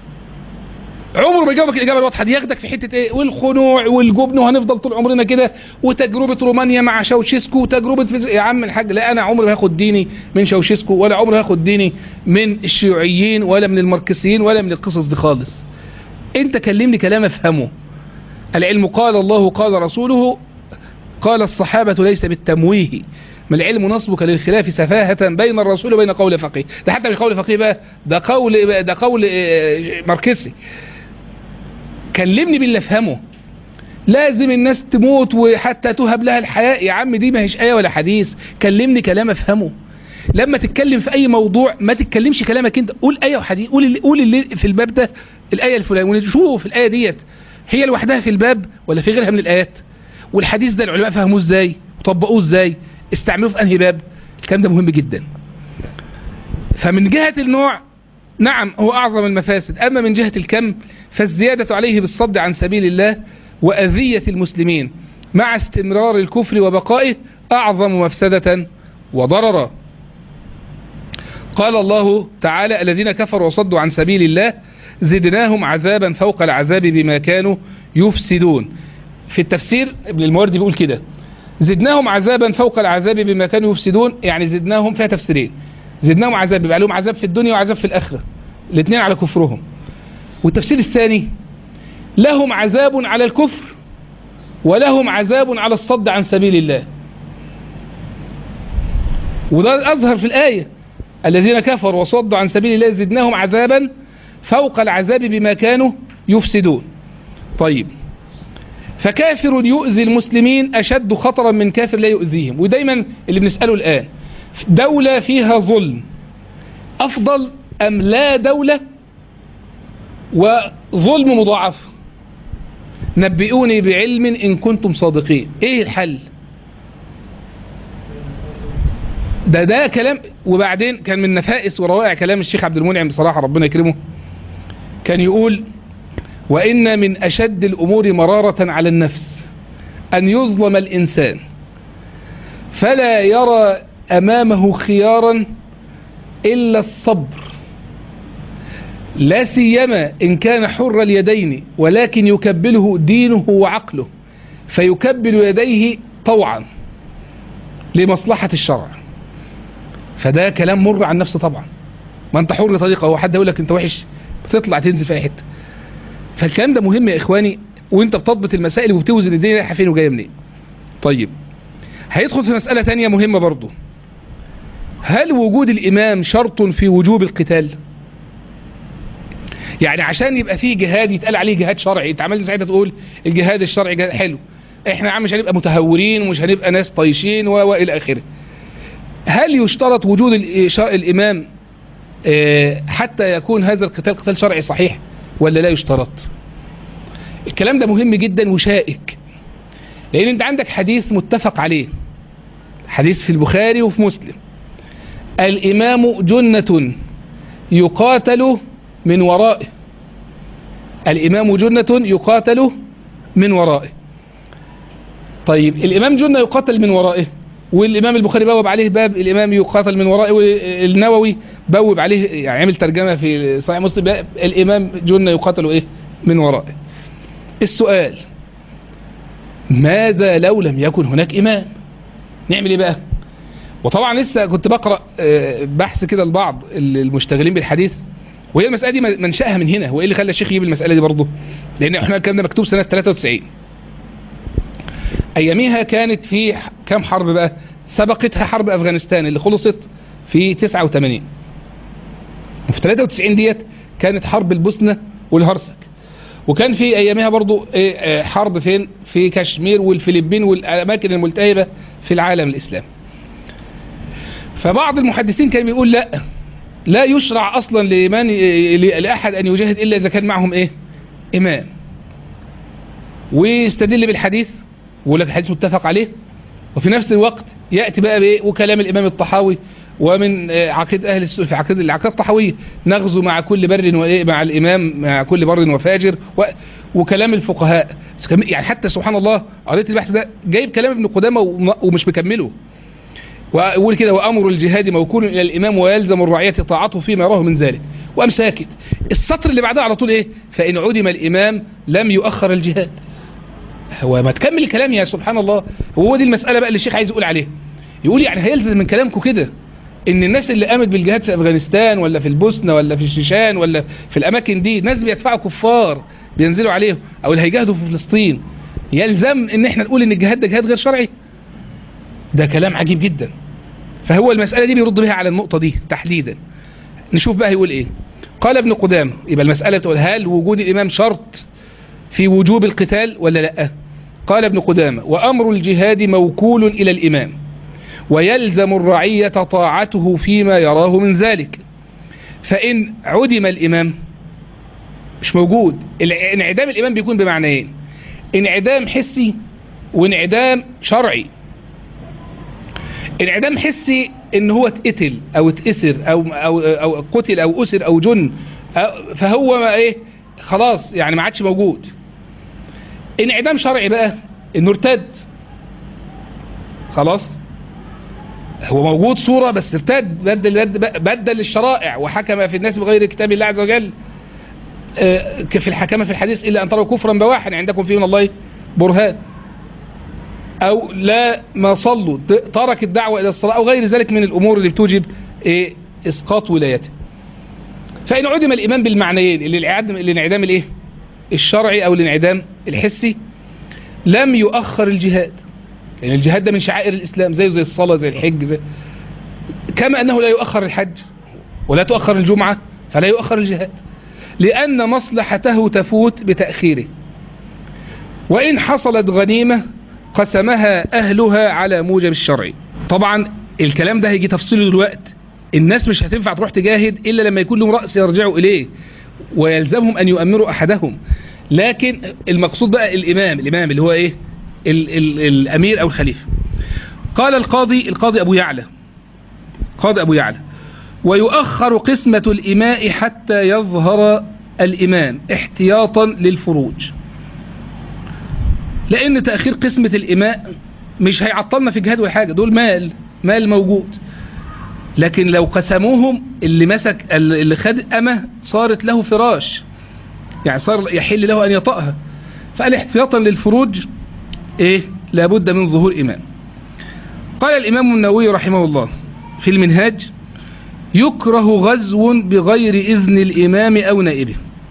عمره ما يجاوبك الاجابه الواضحه دي ياخدك في حته ايه والخنوع والجبن وهنفضل طول عمرنا كده وتجربه رومانيا مع شاوشيسكو وتجربه فيز... يا عم الحاج لا انا عمري ما هاخد ديني من شاوشيسكو ولا عمري هاخد ديني من الشيوعيين ولا من الماركسيين ولا من القصص دي خالص انت كلمني كلام افهمه العلم قال الله قال رسوله قال الصحابة ليس بالتمويه ما العلم نصبك للخلاف سفاهة بين الرسول وبين قول فقيه ده حتى مش قول فقيه بقى ده قول ده قول ماركسي كلمني باللي افهمه لازم الناس تموت وحتى تهب لها الحياة يا عم دي ما هيش آية ولا حديث كلمني كلام افهمه لما تتكلم في اي موضوع ما تتكلمش كلامك انت قول آية وحديث قول اللي, قول اللي في الباب ده الآية الفلانية شوف الآية ديت هي لوحدها في الباب ولا في غيرها من الآيات والحديث ده العلماء فهموه ازاي وطبقوه ازاي استعملوه في انهي باب الكلام ده مهم جدا فمن جهة النوع نعم هو أعظم المفاسد أما من جهة الكم فالزيادة عليه بالصد عن سبيل الله وأذية المسلمين مع استمرار الكفر وبقائه أعظم مفسدة وضررا قال الله تعالى الذين كفروا وصدوا عن سبيل الله زدناهم عذابا فوق العذاب بما كانوا يفسدون في التفسير ابن الموردي بيقول كده زدناهم عذابا فوق العذاب بما كانوا يفسدون يعني زدناهم فيها تفسيرين زدناهم عذاب يبقى لهم عذاب في الدنيا وعذاب في الآخرة الاثنين على كفرهم والتفسير الثاني لهم عذاب على الكفر ولهم عذاب على الصد عن سبيل الله وده أظهر في الآية الذين كفروا وصدوا عن سبيل الله زدناهم عذابا فوق العذاب بما كانوا يفسدون طيب فكافر يؤذي المسلمين أشد خطرا من كافر لا يؤذيهم ودايما اللي بنسأله الآن دولة فيها ظلم أفضل أم لا دولة وظلم مضاعف نبئوني بعلم إن كنتم صادقين إيه الحل ده ده كلام وبعدين كان من نفائس وروائع كلام الشيخ عبد المنعم بصراحة ربنا يكرمه كان يقول وإن من أشد الأمور مرارة على النفس أن يظلم الإنسان فلا يرى أمامه خيارا إلا الصبر لا سيما إن كان حر اليدين ولكن يكبله دينه وعقله فيكبل يديه طوعا لمصلحة الشرع فده كلام مر عن نفسه طبعا ما انت حر طريقة هو حد يقول لك انت وحش بتطلع تنزل في اي حته فالكلام ده مهم يا اخواني وانت بتضبط المسائل وبتوزن الدنيا رايحه فين وجايه منين طيب هيدخل في مسألة تانية مهمة برضو هل وجود الإمام شرط في وجوب القتال يعني عشان يبقى فيه جهاد يتقال عليه جهاد شرعي انت عمال ساعتها تقول الجهاد الشرعي جهاد حلو احنا عم مش هنبقى متهورين ومش هنبقى ناس طايشين والى اخره هل يشترط وجود الإمام حتى يكون هذا القتال قتال شرعي صحيح ولا لا يشترط الكلام ده مهم جدا وشائك لان انت عندك حديث متفق عليه حديث في البخاري وفي مسلم الامام جنة يقاتل من ورائه الامام جنة يقاتل من ورائه طيب الامام جنة يقاتل من ورائه والامام البخاري بوب عليه باب الامام يقاتل من ورائه والنووي بوب عليه يعني عمل ترجمة في صحيح مسلم الامام جنة يقاتل ايه من ورائه السؤال ماذا لو لم يكن هناك امام نعمل ايه بقى وطبعا لسه كنت بقرأ بحث كده لبعض المشتغلين بالحديث وهي المسألة دي منشأها من هنا هو ايه اللي خلى الشيخ يجيب المسألة دي برضه لان احنا الكلام ده مكتوب سنة 93 اياميها كانت في كام حرب بقى سبقتها حرب افغانستان اللي خلصت في 89 وفي 93 ديت كانت حرب البوسنة والهرسك وكان في ايامها برضو حرب فين في كشمير والفلبين والاماكن الملتهبة في العالم الاسلامي فبعض المحدثين كان بيقول لا لا يشرع اصلا لمن لاحد ان يجاهد الا اذا كان معهم ايه امام ويستدل بالحديث ويقول لك الحديث متفق عليه وفي نفس الوقت ياتي بقى بايه وكلام الامام الطحاوي ومن عقيدة أهل السنة في عقيدة العقيدة الطحوية نغزو مع كل بر وإيه مع الإمام مع كل بر وفاجر و... وكلام الفقهاء يعني حتى سبحان الله قريت البحث ده جايب كلام ابن قدامة ومش مكمله وأقول كده وأمر الجهاد موكول إلى الإمام ويلزم الرعية طاعته فيما يراه من ذلك وأم ساكت السطر اللي بعدها على طول إيه فإن عدم الإمام لم يؤخر الجهاد هو ما تكمل الكلام يا سبحان الله هو دي المسألة بقى اللي الشيخ عايز يقول عليها يقول يعني هيلزم من كلامكم كده ان الناس اللي قامت بالجهاد في افغانستان ولا في البوسنة ولا في الشيشان ولا في الاماكن دي ناس بيدفعوا كفار بينزلوا عليهم او اللي هيجاهدوا في فلسطين يلزم ان احنا نقول ان الجهاد ده جهاد غير شرعي ده كلام عجيب جدا فهو المسألة دي بيرد بها على النقطة دي تحديدا نشوف بقى يقول ايه قال ابن قدام يبقى المسألة تقول هل وجود الامام شرط في وجوب القتال ولا لا قال ابن قدامة وأمر الجهاد موكول إلى الإمام ويلزم الرعية طاعته فيما يراه من ذلك فإن عدم الإمام مش موجود الع- انعدام الإمام بيكون بمعنيين انعدام حسي وانعدام شرعي انعدام حسي ان هو اتقتل او اتأسر او او او قتل او اسر او جن أو- فهو ما ايه خلاص يعني ما عادش موجود انعدام شرعي بقى انه ارتد خلاص هو موجود صورة بس ارتد بدل, بدل, بدل الشرائع وحكم في الناس بغير كتاب الله عز وجل آه، في الحكمة في الحديث إلا أن تروا كفرا بواحا عندكم فيه من الله برهان أو لا ما صلوا ت- ترك الدعوة إلى الصلاة أو غير ذلك من الأمور اللي بتوجب إيه إسقاط ولايته فإن عدم الإيمان بالمعنيين اللي الانعدام الانعدام الإيه الشرعي أو الانعدام الحسي لم يؤخر الجهاد يعني الجهاد ده من شعائر الإسلام زيه زي الصلاة زي الحج زي كما أنه لا يؤخر الحج ولا تؤخر الجمعة فلا يؤخر الجهاد لأن مصلحته تفوت بتأخيره وإن حصلت غنيمة قسمها أهلها على موجب الشرع طبعا الكلام ده هيجي تفصيله دلوقتي الناس مش هتنفع تروح تجاهد إلا لما يكون لهم رأس يرجعوا إليه ويلزمهم أن يؤمروا أحدهم لكن المقصود بقى الإمام الإمام اللي هو إيه ال ال الأمير أو الخليفة قال القاضي القاضي أبو يعلى قاضي أبو يعلى ويؤخر قسمة الإماء حتى يظهر الإمام احتياطا للفروج لأن تأخير قسمة الإماء مش هيعطلنا في الجهاد ولا حاجة دول مال مال موجود لكن لو قسموهم اللي مسك اللي خد أمه صارت له فراش يعني صار يحل له أن يطأها فقال احتياطا للفروج إيه لابد من ظهور إمام قال الإمام النووي رحمه الله في المنهاج يكره غزو بغير إذن الإمام أو نائبه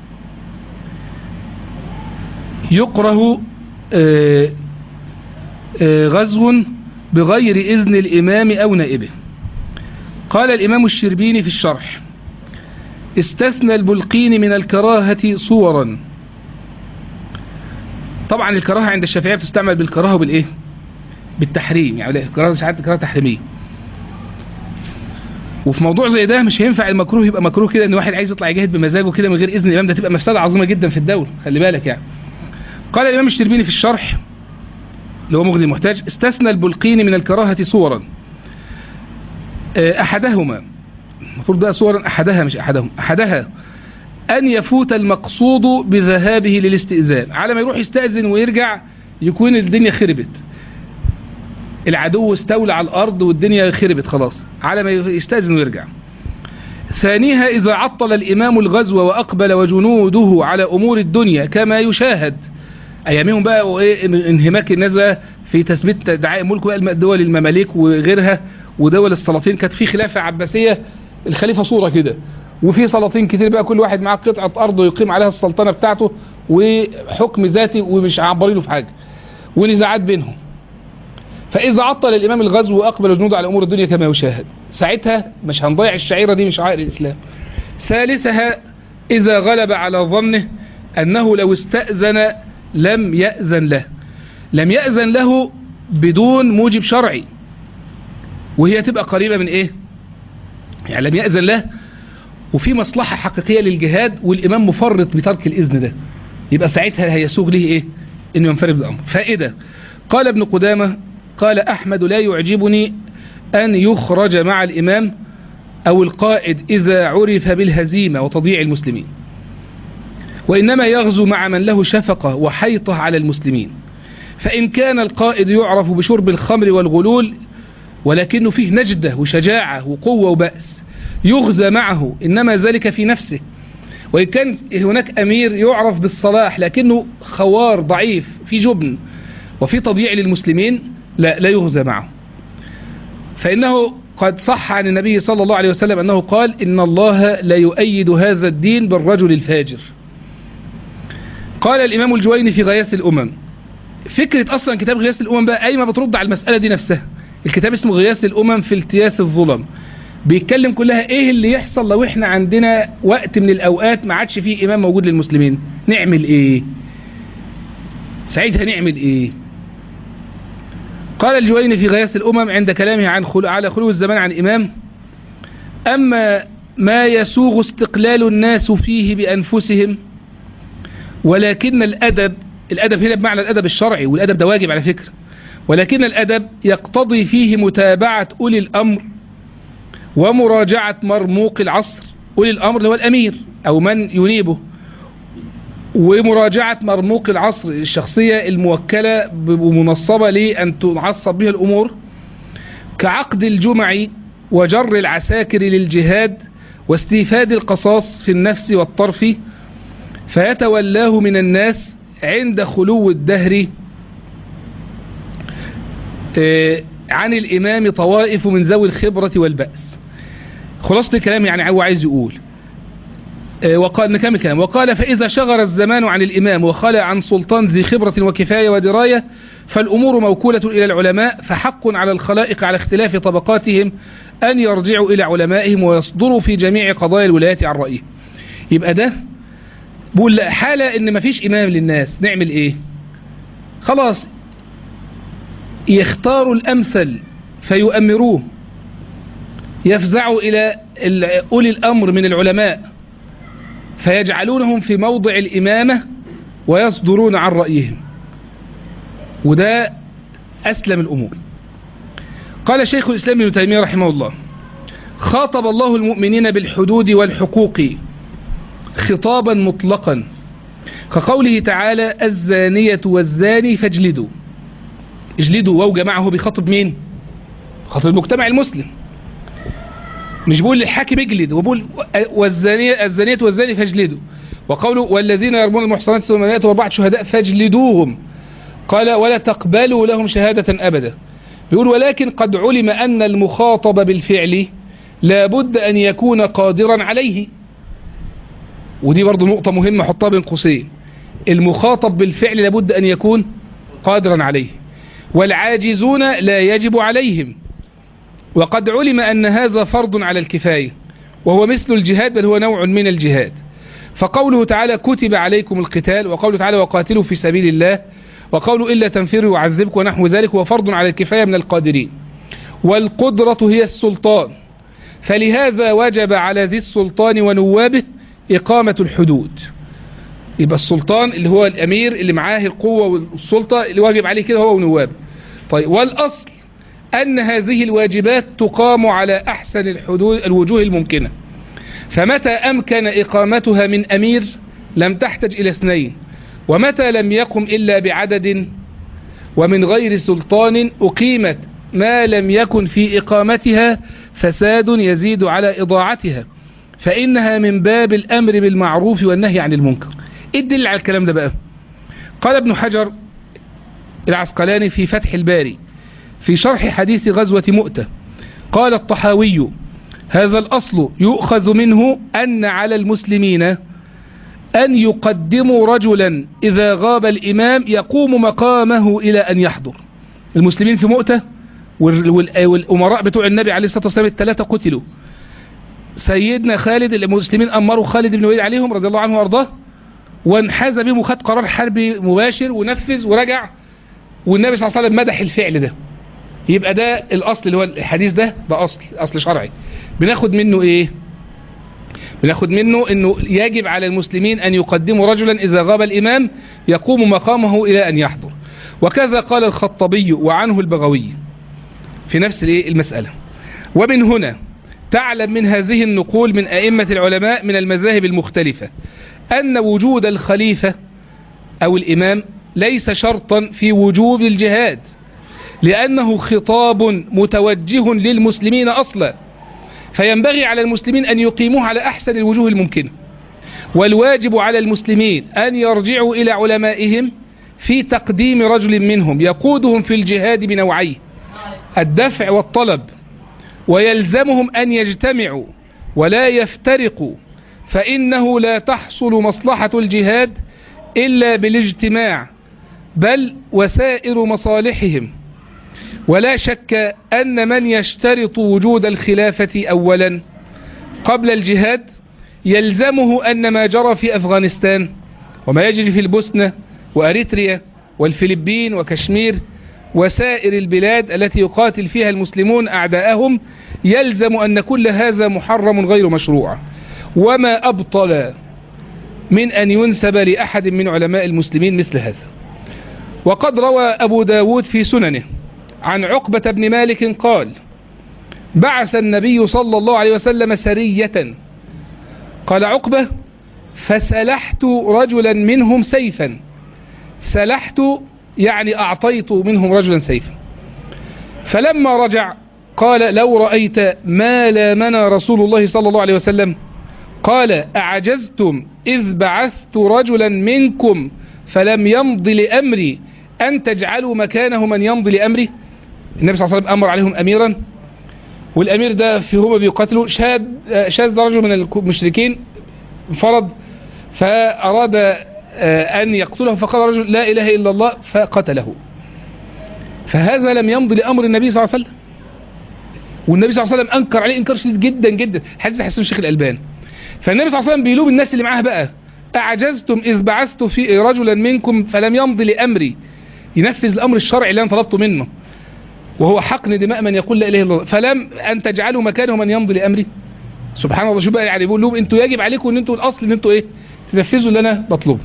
يكره آه، آه، غزو بغير إذن الإمام أو نائبه قال الإمام الشربيني في الشرح استثنى البلقين من الكراهة صورا طبعا الكراهة عند الشافعية بتستعمل بالكراهة وبالإيه بالتحريم يعني الكراهة ساعات كراهة تحريمية وفي موضوع زي ده مش هينفع المكروه يبقى مكروه كده ان واحد عايز يطلع يجاهد بمزاجه كده من غير اذن الامام ده تبقى مفسده عظيمه جدا في الدوله خلي بالك يعني قال الامام الشربيني في الشرح اللي هو مغني المحتاج استثنى البلقين من الكراهه صورا آه، احدهما المفروض بقى صورا احدها مش احدهم احدها ان يفوت المقصود بذهابه للاستئذان على ما يروح يستأذن ويرجع يكون الدنيا خربت العدو استولى على الأرض والدنيا خربت خلاص على ما يستأذن ويرجع ثانيها إذا عطل الإمام الغزو وأقبل وجنوده على أمور الدنيا كما يشاهد أيامهم بقى وإيه انهماك الناس بقى في تثبيت دعائم ملك بقى دول المماليك وغيرها ودول السلاطين كانت في خلافة عباسية الخليفة صورة كده وفي سلاطين كتير بقى كل واحد معاه قطعة أرض ويقيم عليها السلطنة بتاعته وحكم ذاتي ومش عبرينه في حاجة ونزاعات بينهم فإذا عطل الإمام الغزو وأقبل جنوده على أمور الدنيا كما يشاهد ساعتها مش هنضيع الشعيرة دي من شعائر الإسلام ثالثها إذا غلب على ظنه أنه لو استأذن لم يأذن له لم يأذن له بدون موجب شرعي وهي تبقى قريبة من إيه يعني لم يأذن له وفي مصلحة حقيقية للجهاد والإمام مفرط بترك الإذن ده يبقى ساعتها هيسوغ له إيه إنه ينفرد بالأمر فائدة قال ابن قدامة قال أحمد لا يعجبني أن يخرج مع الإمام أو القائد إذا عرف بالهزيمة وتضييع المسلمين وإنما يغزو مع من له شفقة وحيطة على المسلمين فإن كان القائد يعرف بشرب الخمر والغلول ولكنه فيه نجدة وشجاعة وقوة وبأس يغزى معه إنما ذلك في نفسه وإن كان هناك أمير يعرف بالصلاح لكنه خوار ضعيف في جبن وفي تضييع للمسلمين لا, لا يغزى معه فإنه قد صح عن النبي صلى الله عليه وسلم أنه قال إن الله لا يؤيد هذا الدين بالرجل الفاجر قال الإمام الجويني في غياث الأمم فكرة أصلا كتاب غياث الأمم بقى قايمة بترد على المسألة دي نفسها الكتاب اسمه غياث الأمم في التياس الظلم بيتكلم كلها ايه اللي يحصل لو احنا عندنا وقت من الاوقات ما عادش فيه امام موجود للمسلمين نعمل ايه ساعتها نعمل ايه قال الجويني في غياث الأمم عند كلامه عن خلو على خلو الزمان عن إمام أما ما يسوغ استقلال الناس فيه بأنفسهم ولكن الأدب الأدب هنا بمعنى الأدب الشرعي والأدب ده واجب على فكرة ولكن الأدب يقتضي فيه متابعة أولي الأمر ومراجعة مرموق العصر أولي الأمر اللي هو الأمير أو من ينيبه ومراجعة مرموق العصر الشخصية الموكلة ومنصبة لأن تعصب بها الأمور كعقد الجمع وجر العساكر للجهاد واستيفاد القصاص في النفس والطرف فيتولاه من الناس عند خلو الدهر عن الإمام طوائف من ذوي الخبرة والبأس خلاصة الكلام يعني هو عايز يقول وقال نكمل كلام وقال فإذا شغر الزمان عن الإمام وخلى عن سلطان ذي خبرة وكفاية ودراية فالأمور موكولة إلى العلماء فحق على الخلائق على اختلاف طبقاتهم أن يرجعوا إلى علمائهم ويصدروا في جميع قضايا الولايات عن رأيهم يبقى ده بقول حالة إن مفيش إمام للناس نعمل إيه خلاص يختاروا الأمثل فيؤمروه يفزعوا إلى أولي الأمر من العلماء فيجعلونهم في موضع الإمامة ويصدرون عن رأيهم وده أسلم الأمور قال شيخ الإسلام ابن تيمية رحمه الله خاطب الله المؤمنين بالحدود والحقوق خطابا مطلقا كقوله تعالى الزانية والزاني فاجلدوا اجلدوا واو جماعه بيخاطب مين خاطب المجتمع المسلم مش بيقول للحاكم اجلد وبقول والزانية الزانية والزاني فاجلدوا وقوله والذين يرمون المحصنات ثم يأتوا أربعة شهداء فاجلدوهم قال ولا تقبلوا لهم شهادة أبدا بيقول ولكن قد علم أن المخاطب بالفعل لابد أن يكون قادرا عليه ودي برضو نقطة مهمة حطها بين قوسين المخاطب بالفعل لابد أن يكون قادرا عليه والعاجزون لا يجب عليهم وقد علم أن هذا فرض على الكفاية وهو مثل الجهاد بل هو نوع من الجهاد فقوله تعالى كتب عليكم القتال وقوله تعالى وقاتلوا في سبيل الله وقوله إلا تنفروا يعذبك ونحو ذلك هو فرض على الكفاية من القادرين والقدرة هي السلطان فلهذا وجب على ذي السلطان ونوابه إقامة الحدود يبقى السلطان اللي هو الأمير اللي معاه القوة والسلطة اللي واجب عليه كده هو ونوابه طيب والأصل أن هذه الواجبات تقام على أحسن الحدود الوجوه الممكنة فمتى أمكن إقامتها من أمير لم تحتج إلى اثنين ومتى لم يقم إلا بعدد ومن غير سلطان أقيمت ما لم يكن في إقامتها فساد يزيد على إضاعتها فإنها من باب الأمر بالمعروف والنهي عن المنكر إيه الدليل على الكلام ده بقى قال ابن حجر العسقلاني في فتح الباري في شرح حديث غزوة مؤتة قال الطحاوي هذا الأصل يؤخذ منه أن على المسلمين أن يقدموا رجلا إذا غاب الإمام يقوم مقامه إلى أن يحضر المسلمين في مؤتة والأمراء بتوع النبي عليه الصلاة والسلام الثلاثة قتلوا سيدنا خالد المسلمين أمروا خالد بن وليد عليهم رضي الله عنه وأرضاه وانحاز بهم وخد قرار حربي مباشر ونفذ ورجع والنبي صلى الله عليه وسلم مدح الفعل ده يبقى ده الأصل اللي هو الحديث ده ده أصل أصل شرعي بناخد منه إيه بناخد منه أنه يجب على المسلمين أن يقدموا رجلا إذا غاب الإمام يقوم مقامه إلى أن يحضر وكذا قال الخطبي وعنه البغوي في نفس المسألة ومن هنا تعلم من هذه النقول من أئمة العلماء من المذاهب المختلفة أن وجود الخليفة أو الإمام ليس شرطا في وجوب الجهاد لأنه خطاب متوجه للمسلمين أصلا فينبغي على المسلمين أن يقيموه على أحسن الوجوه الممكنة والواجب على المسلمين أن يرجعوا إلى علمائهم في تقديم رجل منهم يقودهم في الجهاد بنوعيه الدفع والطلب ويلزمهم أن يجتمعوا ولا يفترقوا فإنه لا تحصل مصلحة الجهاد إلا بالاجتماع بل وسائر مصالحهم ولا شك أن من يشترط وجود الخلافة أولا قبل الجهاد يلزمه أن ما جرى في أفغانستان وما يجري في البوسنة وأريتريا والفلبين وكشمير وسائر البلاد التي يقاتل فيها المسلمون أعداءهم يلزم أن كل هذا محرم غير مشروع وما أبطل من أن ينسب لأحد من علماء المسلمين مثل هذا وقد روى أبو داود في سننه عن عقبة بن مالك قال بعث النبي صلى الله عليه وسلم سرية قال عقبة فسلحت رجلا منهم سيفا سلحت يعني أعطيت منهم رجلا سيفا فلما رجع قال لو رأيت ما لامنا رسول الله صلى الله عليه وسلم قال أعجزتم إذ بعثت رجلا منكم فلم يمض لأمري أن تجعلوا مكانه من يمضي لأمري النبي صلى الله عليه وسلم أمر عليهم أميرا والأمير ده في هم بيقاتلوا شاد شاذ رجل من المشركين فرض فأراد أن يقتله فقال رجل لا إله إلا الله فقتله فهذا لم يمضي لأمر النبي صلى الله عليه وسلم والنبي صلى الله عليه وسلم أنكر عليه إنكار شديد جدا جدا حديث حسن الشيخ الألباني فالنبي صلى الله عليه وسلم بيلوم الناس اللي معاه بقى أعجزتم إذ بعثت في رجلا منكم فلم يمضي لأمري ينفذ الأمر الشرعي اللي أنا طلبته منه وهو حقن دماء من يقول لا إله إلا الله فلم أن تجعلوا مكانه من يمضي لأمري سبحان الله شو بقى يعني بيقول لهم انتوا يجب عليكم ان انتوا الاصل ان انتوا ايه تنفذوا اللي انا بطلبه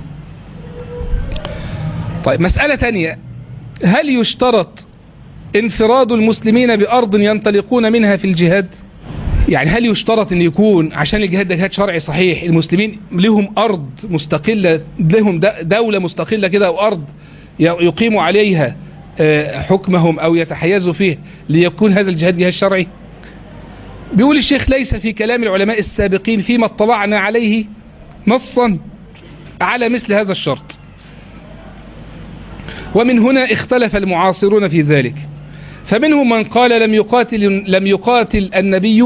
طيب مسألة تانية هل يشترط انفراد المسلمين بأرض ينطلقون منها في الجهاد يعني هل يشترط ان يكون عشان الجهاد ده جهاد شرعي صحيح المسلمين لهم ارض مستقلة لهم دولة مستقلة كده او ارض يقيموا عليها حكمهم او يتحيزوا فيه ليكون هذا الجهاد جهاد شرعي بيقول الشيخ ليس في كلام العلماء السابقين فيما اطلعنا عليه نصا على مثل هذا الشرط ومن هنا اختلف المعاصرون في ذلك فمنهم من قال لم يقاتل, لم يقاتل النبي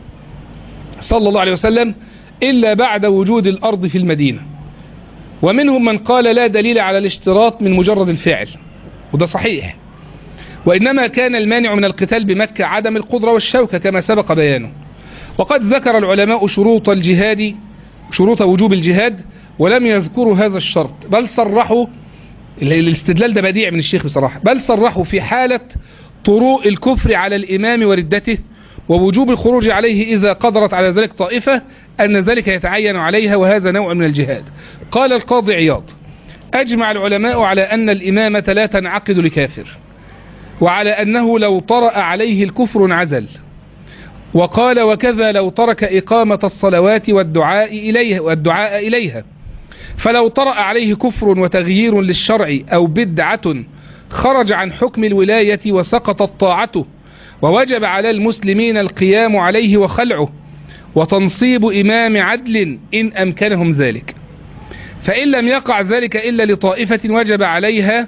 صلى الله عليه وسلم إلا بعد وجود الأرض في المدينة ومنهم من قال لا دليل على الاشتراط من مجرد الفعل وده صحيح وإنما كان المانع من القتال بمكة عدم القدرة والشوكة كما سبق بيانه وقد ذكر العلماء شروط الجهاد شروط وجوب الجهاد ولم يذكروا هذا الشرط بل صرحوا الاستدلال ده بديع من الشيخ بصراحة بل صرحوا في حالة طروء الكفر على الإمام وردته ووجوب الخروج عليه إذا قدرت على ذلك طائفة أن ذلك يتعين عليها وهذا نوع من الجهاد قال القاضي عياض أجمع العلماء على أن الإمامة لا تنعقد لكافر وعلى أنه لو طرأ عليه الكفر انعزل وقال وكذا لو ترك إقامة الصلوات والدعاء إليها, والدعاء إليها فلو طرأ عليه كفر وتغيير للشرع أو بدعة خرج عن حكم الولاية وسقطت طاعته ووجب على المسلمين القيام عليه وخلعه وتنصيب إمام عدل إن أمكنهم ذلك فإن لم يقع ذلك إلا لطائفة وجب عليها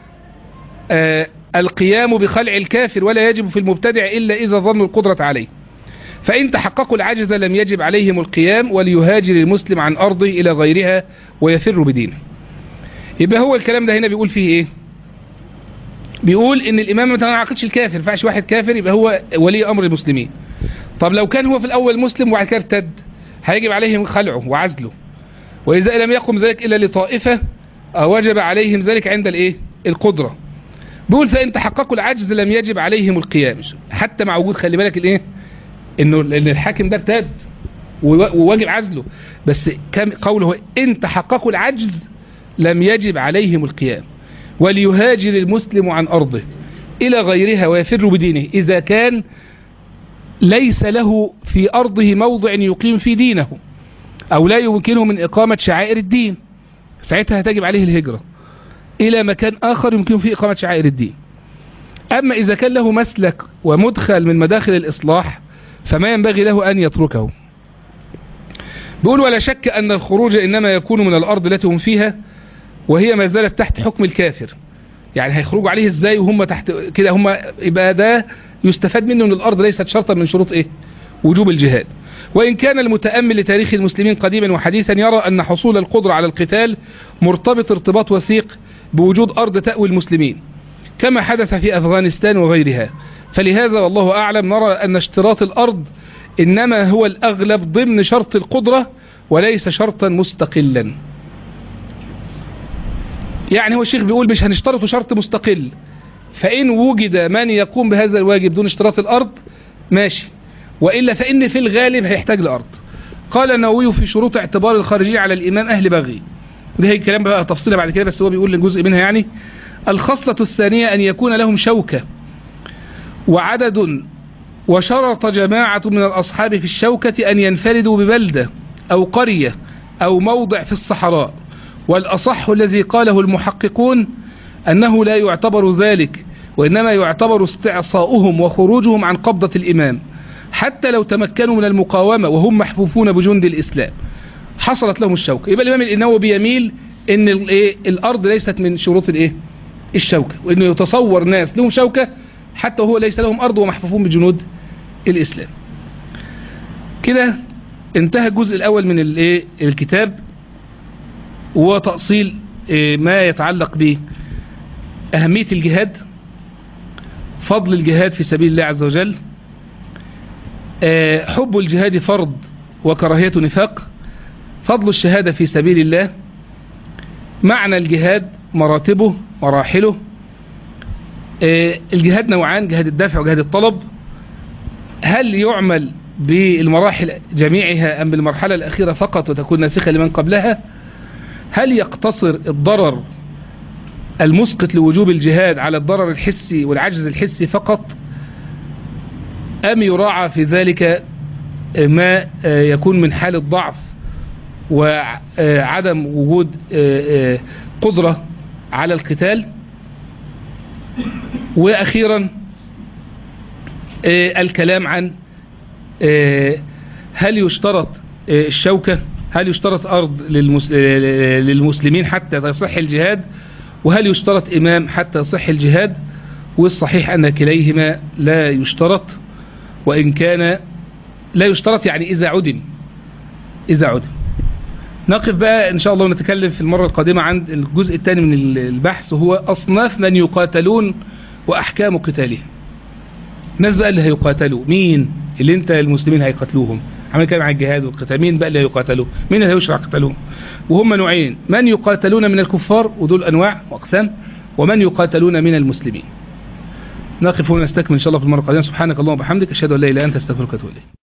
آه القيام بخلع الكافر ولا يجب في المبتدع إلا إذا ظنوا القدرة عليه فإن تحققوا العجز لم يجب عليهم القيام وليهاجر المسلم عن أرضه إلى غيرها ويفر بدينه يبقى هو الكلام ده هنا بيقول فيه إيه بيقول إن الإمام ما تنعقدش الكافر فعش واحد كافر يبقى هو ولي أمر المسلمين طب لو كان هو في الأول مسلم وبعد كده ارتد هيجب عليهم خلعه وعزله وإذا لم يقم ذلك إلا لطائفة وجب عليهم ذلك عند الإيه القدرة بيقول فإن تحققوا العجز لم يجب عليهم القيام حتى مع وجود خلي بالك الإيه إنه إن الحاكم ده ارتد وواجب عزله بس كم قوله إن تحققوا العجز لم يجب عليهم القيام وليهاجر المسلم عن أرضه إلى غيرها ويفر بدينه إذا كان ليس له في أرضه موضع يقيم في دينه أو لا يمكنه من إقامة شعائر الدين ساعتها تجب عليه الهجرة إلى مكان آخر يمكن فيه إقامة شعائر الدين أما إذا كان له مسلك ومدخل من مداخل الإصلاح فما ينبغي له أن يتركه بيقول ولا شك أن الخروج إنما يكون من الأرض التي هم فيها وهي ما زالت تحت حكم الكافر يعني هيخرجوا عليه ازاي وهم تحت كده هم يبقى ده يستفاد منه ان الارض ليست شرطا من شروط ايه وجوب الجهاد وإن كان المتأمل لتاريخ المسلمين قديما وحديثا يرى أن حصول القدرة على القتال مرتبط ارتباط وثيق بوجود أرض تأوي المسلمين كما حدث في أفغانستان وغيرها فلهذا والله أعلم نرى أن اشتراط الأرض إنما هو الأغلب ضمن شرط القدرة وليس شرطا مستقلا يعني هو الشيخ بيقول مش هنشترط شرط مستقل فإن وجد من يقوم بهذا الواجب دون اشتراط الأرض ماشي وإلا فإن في الغالب هيحتاج لأرض قال النووي في شروط اعتبار الخارجين على الإمام أهل بغي ده هي الكلام بقى تفصيله بعد كده بس هو بيقول جزء منها يعني الخصلة الثانية أن يكون لهم شوكة وعدد وشرط جماعة من الأصحاب في الشوكة أن ينفردوا ببلدة أو قرية أو موضع في الصحراء والأصح الذي قاله المحققون أنه لا يعتبر ذلك وإنما يعتبر استعصاؤهم وخروجهم عن قبضة الإمام حتى لو تمكنوا من المقاومة وهم محفوفون بجند الإسلام حصلت لهم الشوكة يبقى الإمام الإنوي بيميل إن الإيه الأرض ليست من شروط الإيه الشوكة وإنه يتصور ناس لهم شوكة حتى وهو ليس لهم أرض ومحفوفون بجنود الإسلام كده انتهى الجزء الأول من الإيه الكتاب وتأصيل إيه ما يتعلق به أهمية الجهاد فضل الجهاد في سبيل الله عز وجل آه، حب الجهاد فرض وكراهية نفاق فضل الشهادة في سبيل الله معنى الجهاد مراتبه مراحله آه، الجهاد نوعان جهاد الدافع وجهاد الطلب هل يعمل بالمراحل جميعها أم بالمرحلة الأخيرة فقط وتكون ناسخة لمن قبلها هل يقتصر الضرر المسقط لوجوب الجهاد على الضرر الحسي والعجز الحسي فقط أم يراعى في ذلك ما يكون من حالة ضعف وعدم وجود قدرة على القتال وأخيرا الكلام عن هل يشترط الشوكة هل يشترط أرض للمسلمين حتى يصح الجهاد وهل يشترط إمام حتى يصح الجهاد والصحيح أن كليهما لا يشترط وإن كان لا يشترط يعني إذا عدم إذا عدم نقف بقى إن شاء الله ونتكلم في المرة القادمة عن الجزء الثاني من البحث وهو أصناف من يقاتلون وأحكام قتالهم الناس بقى اللي هيقاتلوا مين اللي انت المسلمين هيقاتلوهم عمل كلام عن الجهاد والقتال مين بقى اللي هيقاتلوا مين اللي هيشرع قتالهم وهم نوعين من يقاتلون من الكفار ودول أنواع وأقسام ومن يقاتلون من المسلمين نقف ونستكمل إن شاء الله في المرة القادمة سبحانك اللهم وبحمدك أشهد أن لا إله إلا أنت استغفرك وأتوب إليك